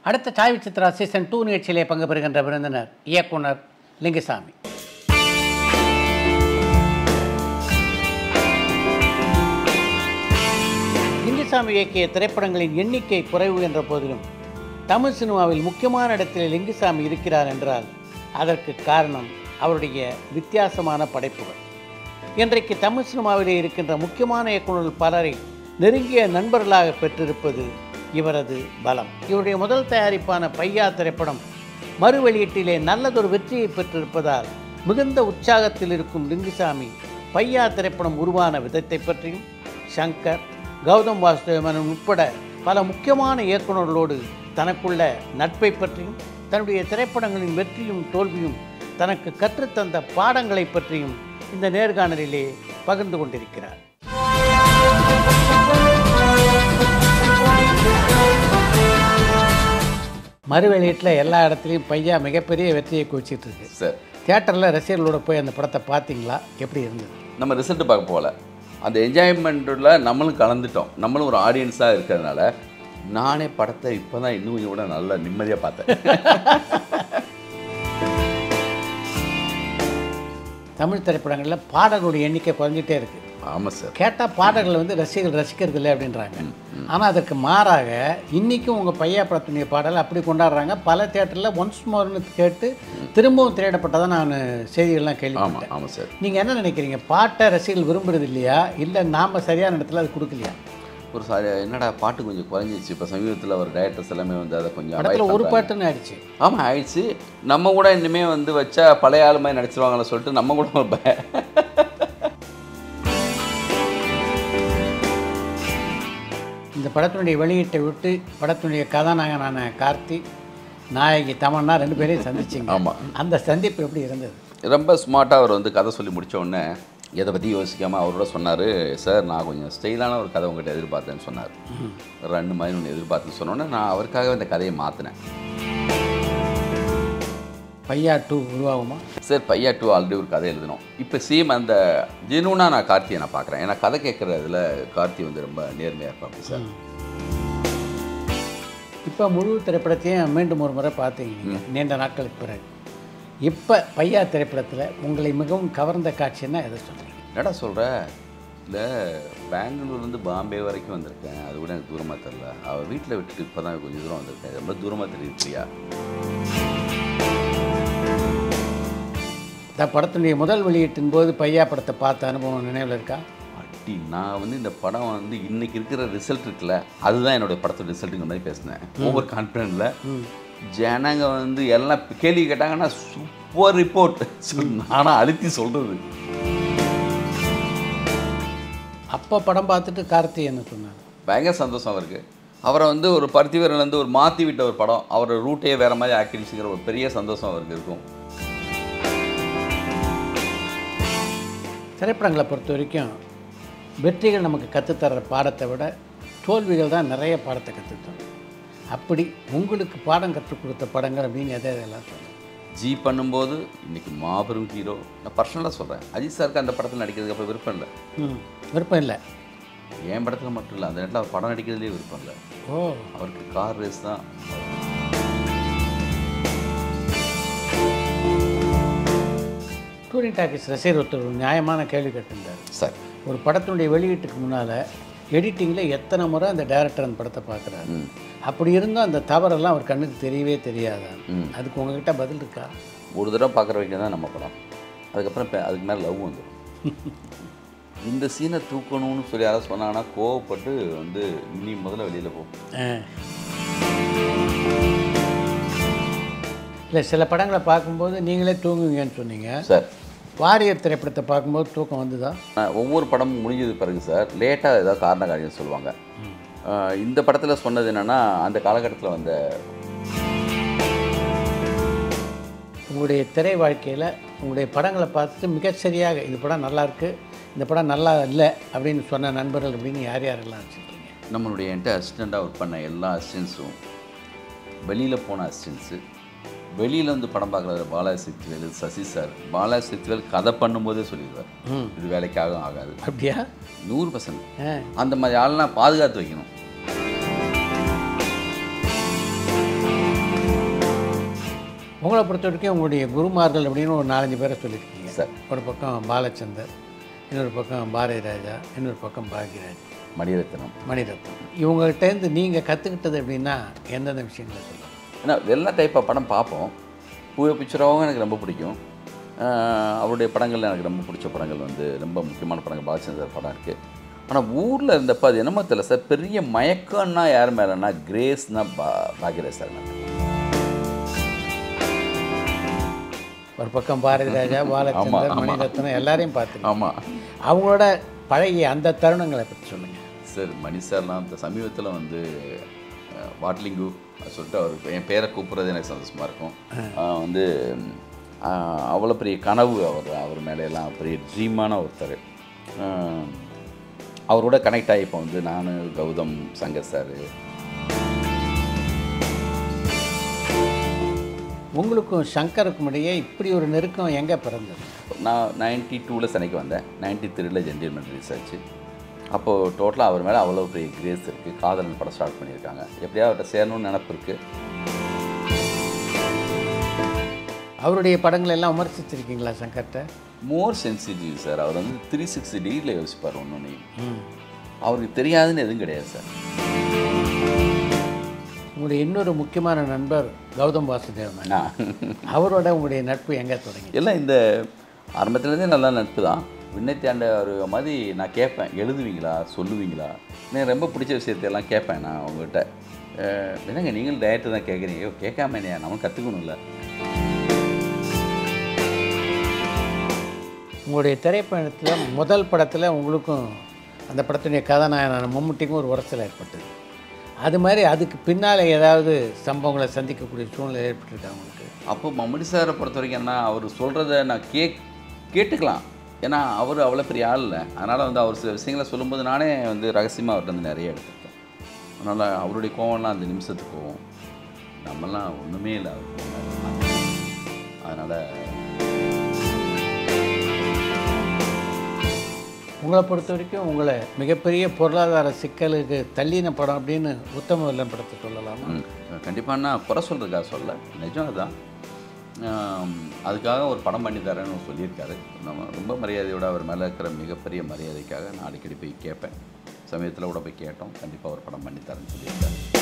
அடுத்த Sai Chitra season two நிகழ்ச்சியிலே பங்கு பெறுகின்ற விருந்தினர் இயக்குனர் லிங்குசாமி லிங்குசாமி இயக்கிய திரைப்படங்களின் எண்ணிக்கை குறைவு என்ற போதிலும் தமிழ் சினிமாவில் முக்கியமான இடத்தில் லிங்குசாமி இருக்கிறார் என்றால் அதற்கு காரணம் அவருடைய வித்தியாசமான படைப்புகள் இன்றைக்கு தமிழ் சினிமாவிலே இருக்கின்ற முக்கியமான இயக்குநர்கள் பலரை நெருங்கிய நண்பர்களாக பெற்றிருப்பது இவரது பலம் இவருடைய முதல் தயாரிப்பான பையா திரைப்படம் மறு வெளியீட்டிலே நல்லதொரு வெற்றியை பெற்றிருப்பதால் மிகுந்த உற்சாகத்தில் இருக்கும் லிங்குசாமி பையா திரைப்படம் உருவான விதத்தை பற்றியும் சங்கர் கௌதம் வாசுதேவன் உட்பட பல முக்கியமான இயக்குநர்களோடு தனக்குள்ள நட்பை பற்றியும் தன்னுடைய திரைப்படங்களின் வெற்றியும் தோல்வியும் தனக்கு கற்றுத்தந்த பாடங்களை பற்றியும் இந்த நேர்காணலிலே பகிர்ந்து கொண்டிருக்கிறார் மறு வெளியீட்டில் எல்லா இடத்துலையும் பையா மிகப்பெரிய வெற்றியை குவிச்சிட்டு இருக்கு சார் தியேட்டரில் ரசிகர்களோட போய் அந்த படத்தை பார்த்தீங்களா எப்படி இருந்தது நம்ம ரிசல்ட் பார்க்க போகல அந்த என்ஜாய்மெண்ட்டில் நம்மளும் கலந்துட்டோம் நம்மளும் ஒரு ஆடியன்ஸாக இருக்கிறதுனால நானே படத்தை இப்போ தான் இன்னும் கொஞ்சம் கூட நல்லா நிம்மதியாக பார்த்தேன் தமிழ் திரைப்படங்களில் பாடல்களுடைய எண்ணிக்கை குறைஞ்சிட்டே இருக்குது ஆமாம் சார் கேட்டால் பாடல்கள் வந்து ரசிகர்கள் ரசிக்கிறது இல்லை அப்படின்றாங்க ஆனால் அதற்கு மாறாக இன்றைக்கும் உங்கள் பையா படத்துடைய பாடல் அப்படி கொண்டாடுறாங்க பல தேட்டரில் ஒன்ஸ் மோர்னு கேட்டு திரும்பவும் திரையிடப்பட்டதாக நான் செய்திகள்லாம் ஆமாம் கேள்விப்பட்டேன் ஆமாம் சார் நீங்கள் என்ன நினைக்கிறீங்க பாட்டை ரசிகர்கள் விரும்புறது இல்லையா இல்லை நாம் சரியான இடத்துல அது கொடுக்கலையா ஒரு சாரி என்னடா பாட்டு கொஞ்சம் குறைஞ்சிச்சு இப்போ சமீபத்தில் ஒரு டைரக்டர்ஸ் எல்லாமே வந்து அதை கொஞ்சம் avoid படத்தில் ஒரு பண்றாங்க. பாட்டுன்னு ஆயிடுச்சு ஆமாம் ஆயிடுச்சு நம்ம கூட இனிமே வந்து வச்சா பழைய ஆளு மாதிரி நடிச்சிருவாங்கன்னு சொல்லிட்டு நம்ம கூட ஒரு பய- இந்த படத்தினுடைய வெளியீட்டை விட்டு படத்தினுடைய கதாநாயகனான கார்த்தி நாயகி தமன்னா ரெண்டு பேரையும் சந்திச்சிங்க ஆமாம் அந்த சந்திப்பு எப்படி இருந்தது ரொம்ப ஸ்மார்ட்டாக அவர் வந்து கதை சொல்லி முடிச்ச உடனே எதை பற்றி யோசிக்காமல் அவரோட சொன்னார் சார் நான் கொஞ்சம் ஸ்டைலான ஒரு கதை உங்கள்கிட்ட எதிர்பார்த்தேன்னு சொன்னார் ரெண்டு மாதிரி ஒன்று எதிர்பார்த்துன்னு சொன்னோன்னே நான் அவருக்காக இந்த கதையை மாற்றினேன் பையா டூ உருவாகுமா சார் பையா டூ ஆல்ரெடி ஒரு கதை எழுதணும் இப்போ சேம் அந்த ஜெனூனாக நான் கார்த்தியை நான் பார்க்குறேன் ஏன்னா கதை கேட்குற இதில் கார்த்தி வந்து ரொம்ப நேர்மையாக இருப்பாங்க சார் இப்போ முழு திரைப்படத்தையும் மீண்டும் ஒரு முறை பார்த்தீங்க நீங்க, நீண்ட நாட்களுக்கு பிறகு இப்போ பையா திரைப்படத்தில் உங்களை மிகவும் கவர்ந்த காட்சின்னா எதை சொல்கிறீங்க என்னடா சொல்கிற இல்லை பெங்களூர்லேருந்து பாம்பே வரைக்கும் வந்திருக்கேன் அது கூட எனக்கு தூரமாக தெரில அவள் வீட்டில் விட்டுட்டு இப்போ தான் கொஞ்சம் தூரம் வந்திருக்கேன் ரொம்ப தூரமாக தெரியுது பிரியா இந்த படத்தினுடைய முதல் வெளியீட்டின் போது பையா படத்தை பார்த்த அனுபவம் நினைவில் இருக்கா அட்டி நான் வந்து இந்த படம் வந்து இன்னைக்கு இருக்கிற ரிசல்ட் இருக்குல்ல அதுதான் என்னோட படத்தோட ரிசல்ட்டுங்கிற மாதிரி பேசினேன் ஓவர் கான்ஃபிடென்ட்டில் ஜனங்க வந்து எல்லாம் கேள்வி கேட்டாங்கன்னா சூப்பர் ரிப்போர்ட் ஆனால் அழுத்தி சொல்கிறது அப்போ படம் பார்த்துட்டு கார்த்தி என்ன சொன்னார் பயங்கர சந்தோஷம் அவருக்கு அவரை வந்து ஒரு பருத்திவீரன்லேருந்து ஒரு மாற்றி விட்ட ஒரு படம் அவரோட ரூட்டையே வேறு மாதிரி ஆக்கிடுச்சுங்கிற ஒரு பெரிய சந்தோஷம் அவருக்கு இருக்கும் திரைப்படங்களை பொறுத்த வரைக்கும் வெற்றிகள் நமக்கு கற்றுத்தர்ற பாடத்தை விட தோல்விகள் தான் நிறைய பாடத்தை கற்றுத்தரும் அப்படி உங்களுக்கு பாடம் கற்றுக் கொடுத்த படங்கள் அப்படின்னு எதை எதெல்லாம் சொல்லுங்கள் ஜி பண்ணும்போது இன்னைக்கு மாபெரும் ஹீரோ நான் பர்சனலாக சொல்கிறேன் அஜித் சாருக்கு அந்த படத்தில் நடிக்கிறதுக்கு அப்புறம் விருப்பம் இல்லை ம் விருப்பம் இல்லை என் படத்தில் மட்டும் இல்லை அந்த நேரத்தில் அவர் படம் நடிக்கிறதுலேயே விருப்பம் இல்லை ஓ அவருக்கு கார் ரேஸ் தான் டூரிங் டாக்கிஸ் ரசிகர் ஒருத்தர் ஒரு நியாயமான கேள்வி கேட்டிருந்தார் சார் ஒரு படத்தினுடைய வெளியீட்டுக்கு முன்னால் எடிட்டிங்கில் எத்தனை முறை அந்த டைரக்டர் அந்த படத்தை பார்க்குறாரு ம் அப்படி இருந்தும் அந்த தவறெல்லாம் அவர் கண்ணுக்கு தெரியவே தெரியாதா ம். அதுக்கு உங்ககிட்ட பதில் இருக்கா ஒரு தடவை பார்க்குற வரைக்கும் தான் நம்ம படம் அதுக்கப்புறம் இப்போ அதுக்கு மேலே லவ் வந்துடும் இந்த சீனை தூக்கணும்னு சொல்லி யாராவது சொன்னாங்கன்னா கோவப்பட்டு வந்து நீ முதல்ல வெளியில் போ இல்லை சில படங்களை பார்க்கும்போது நீங்களே தூங்குவீங்கன்னு சொன்னீங்க சார் வாரியர் திரைப்படத்தை பார்க்கும்போது தூக்கம் வந்துதா நான் ஒவ்வொரு படமும் முடிஞ்சது பிறகு சார் லேட்டாக ஏதாவது காரண காரியம் சொல்லுவாங்க ஆஹ் இந்த படத்தில் சொன்னது என்னென்னா அந்த காலகட்டத்தில் வந்த உங்களுடைய திரை வாழ்க்கையில் உங்களுடைய படங்களை பார்த்துட்டு மிகச்சரியாக இந்த படம் நல்லா இருக்கு இந்த படம் நல்லா இல்லை அப்படின்னு சொன்ன நண்பர்கள் அப்படின்னு யார் யாரெல்லாம் வச்சுருக்கீங்க நம்மளுடைய என்கிட்ட அசிஸ்டண்ட்டாக ஒர்க் பண்ண எல்லா அசிஸ்டன்ஸும் வெளியில் போன அசிஸ்டன்ஸு வெளியில் வந்து படம் பார்க்குறது பாலாஜி சக்திவேல் சசி சார் பாலாஜி சக்திவேல் கதை பண்ணும்போதே சொல்லிடுவார் ம் இது வேலைக்காக ஆகாது அப்படியா நூறு பர்சன்ட் ஆ அந்த மாதிரி ஆள்லாம் பாதுகாத்து வைக்கணும் உங்களை பொறுத்த வரைக்கும் உங்களுடைய குருமார்கள் அப்படின்னு ஒரு நாலஞ்சு பேரை சொல்லியிருக்கீங்க சார் ஒரு பக்கம் பாலச்சந்தர் இன்னொரு பக்கம் பாரதி ராஜா இன்னொரு பக்கம் பாக்யராஜ் மணிரத்னம் மணிரத்னம் இவங்கள்ட்டேருந்து நீங்கள் கற்றுக்கிட்டது அப்படின்னா எந்தெந்த விஷயங்களை சொல்லுங்கள் ஏன்னா எல்லா டைப் ஆஃப் படம் பார்ப்போம் பூவை பிக்சராகவும் எனக்கு ரொம்ப பிடிக்கும் ஆஹ் அவருடைய படங்கள் எனக்கு ரொம்ப பிடிச்ச படங்கள் வந்து ரொம்ப முக்கியமான படங்கள் பாலச்சந்தர் படம் இருக்குது ஆனால் ஊரில் இருந்தப்போ அது என்னமோ தெரியல சார் பெரிய மயக்கம்னா யார் மேலேனா கிரேஸ்னா பா பாக்யராஜ் சார் மேலே ஒரு பக்கம் பாரதி ராஜா பாலச்சந்தர் மணிரத்னம் எல்லாரையும் பார்த்துருக்கீங்க ஆமாம் அவங்களோட பழகிய அந்த தருணங்களை பற்றி சொல்லுங்கள் சார் மணி சார்லாம் இந்த சமீபத்தில் வந்து அஹ், வாட்லிங்கு அது சொல்லிட்டு அவர் என் பேரை கூப்பிட்றது எனக்கு சந்தோஷமாக இருக்கும் ஆஹ் வந்து ஆஹ், அவ்வளோ பெரிய கனவு அவர் அவர் மேலே எல்லாம் பெரிய ட்ரீமான ஒருத்தர் ஆஹ், அவரோட கனெக்ட் ஆகி இப்போ வந்து நான் கௌதம் சங்கர் சார் உங்களுக்கும் சங்கருக்கும் இடையே இப்படி ஒரு நெருக்கம் எங்கே பிறந்தது நான் நைன்டி டூவில் சென்னைக்கு வந்தேன் நைன்டி த்ரீல ஜென்டில்மெண்ட் ரிலீஸ் ஆச்சு அப்போது டோட்டலாக அவர் மேலே அவ்வளோ பெரிய கிரேஸ் இருக்குது காதலன் படம் ஸ்டார்ட் பண்ணியிருக்காங்க எப்படியாவது அவர்கிட்ட சேரணும்னு நினப்பு இருக்குது அவருடைய படங்கள் எல்லாம் விமர்சிச்சிருக்கீங்களா சங்கர்கிட்ட மோர் சென்சிட்டிவ் சார் அவர் வந்து த்ரீ சிக்ஸ்டி டிகிரியில் யோசிப்பார் ஒன்று ம் அவருக்கு தெரியாதுன்னு எதுவும் கிடையாது சார் உங்களுடைய இன்னொரு முக்கியமான நண்பர் கௌதம் வாசுதேவன் நான் அவரோட உங்களுடைய நட்பு எங்கே தொடங்கி எல்லாம் இந்த ஆரம்பத்துலேருந்தே நல்ல நட்பு தான் விண்ணை தாண்ட ஒரு மாதிரி நான் கேட்பேன் எழுதுவீங்களா சொல்லுவீங்களா எனக்கு ரொம்ப பிடிச்ச விஷயத்தையெல்லாம் கேட்பேன் நான் உங்கள்கிட்ட அஹ், என்னங்க நீங்களும் டயட்டு தான் கேட்குறீங்க ஐயோ கேட்காம என்ன நம்ம கற்றுக்கணும்ல உங்களுடைய திரைப்பயணத்தில் முதல் படத்தில் உங்களுக்கும் அந்த படத்துடைய கதாநாயகனான மம்முட்டிக்கும் ஒரு உரசல் ஏற்பட்டது அது மாதிரி அதுக்கு பின்னால் ஏதாவது சம்பவங்களை சந்திக்கக்கூடிய சூழ்நிலை ஏற்பட்டிருக்கா உங்களுக்கு அப்போ மம்முடி சாரை பொறுத்த வரைக்கும் என்ன அவர் சொல்கிறத நான் கேக் கேட்டுக்கலாம் ஏன்னா அவர் அவ்வளோ பெரிய ஆள் இல்லை அதனால் வந்து அவர் சில விஷயங்களை சொல்லும்போது நானே வந்து ரகசியமாக அவர்கிட்ட வந்து நிறைய எடுத்துருக்கேன் அதனால் அவருடைய கோவம்லாம் அந்த நிமிஷத்துக்கு போவோம் நம்மலாம் ஒன்றுமே இல்லை அவர் அதனால் உங்களை பொறுத்த வரைக்கும் உங்களை மிகப்பெரிய பொருளாதார சிக்கலுக்கு தள்ளின படம் அப்படின்னு உத்தம வில்லன் படத்தை சொல்லலாமா கண்டிப்பாக நான் குறை சொல்கிறதுக்காக சொல்ல நிஜம் அதுதான் ஆம், அதுக்காக ஒரு படம் பண்ணி தரேன்னு சொல்லியிருக்காரு நம்ம ரொம்ப மரியாதையோட அவர் மேலே இருக்கிற மிகப்பெரிய மரியாதைக்காக நான் அடிக்கடி போய் கேட்பேன் சமயத்தில் கூட போய் கேட்டோம் கண்டிப்பாக ஒரு படம் பண்ணி தரேன்னு சொல்லியிருக்காரு